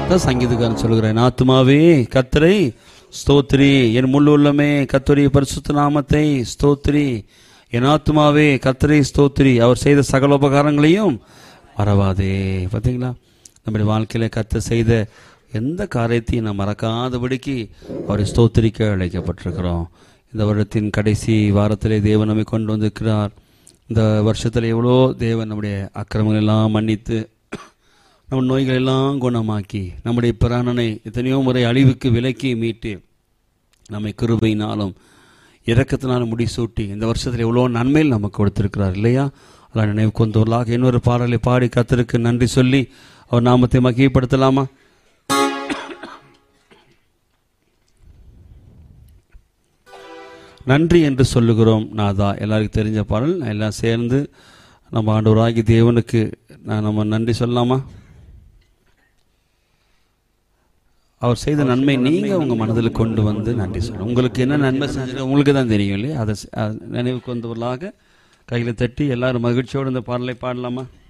தான் சங்கீதக்காரன் சொல்கிறேன் ஆத்துமாவே கத்தரை ஸ்தோத்ரி என் முழு உள்ளமே கத்தரி பரிசுத்த நாமத்தை ஸ்தோத்ரி என் ஆத்துமாவே கத்தரை ஸ்தோத்ரி அவர் செய்த சகல உபகாரங்களையும் மறவாதே பார்த்தீங்களா நம்முடைய வாழ்க்கையில கத்த செய்த எந்த காரியத்தையும் நாம் மறக்காதபடிக்கு அவரை ஸ்தோத்திரிக்க அழைக்கப்பட்டிருக்கிறோம் இந்த வருடத்தின் கடைசி வாரத்திலே தேவன் நம்மை கொண்டு வந்திருக்கிறார் இந்த வருஷத்தில் எவ்வளோ தேவன் நம்முடைய அக்கிரமங்கள் எல்லாம் மன்னித்து நம்ம நோய்கள் எல்லாம் குணமாக்கி நம்முடைய பிராணனை எத்தனையோ முறை அழிவுக்கு விலக்கி மீட்டு நம்மை கிருபையினாலும் இரக்கத்தினாலும் முடிசூட்டி இந்த வருஷத்தில் எவ்வளோ நன்மையில் நமக்கு கொடுத்திருக்கிறார் இல்லையா அதெல்லாம் நினைவு கொண்டவர்களாக இன்னொரு பாடலை பாடி கத்தருக்கு நன்றி சொல்லி அவர் நாமத்தை மகிழ்ப்படுத்தலாமா நன்றி என்று சொல்லுகிறோம் நாதா எல்லாருக்கும் தெரிஞ்ச பாடல் எல்லாம் சேர்ந்து நம்ம ஆண்டவராகி தேவனுக்கு நான் நம்ம நன்றி சொல்லலாமா அவர் செய்த நன்மை நீங்க உங்க மனதில் கொண்டு வந்து நன்றி சொல்லணும் உங்களுக்கு என்ன நன்மை செஞ்சது உங்களுக்கு தான் தெரியும் இல்லையா அதை செ- அதை நினைவுக்கு வந்தவர்களாக கையில் தட்டி எல்லாரும் மகிழ்ச்சியோடு இந்த பாடலை பாடலாமா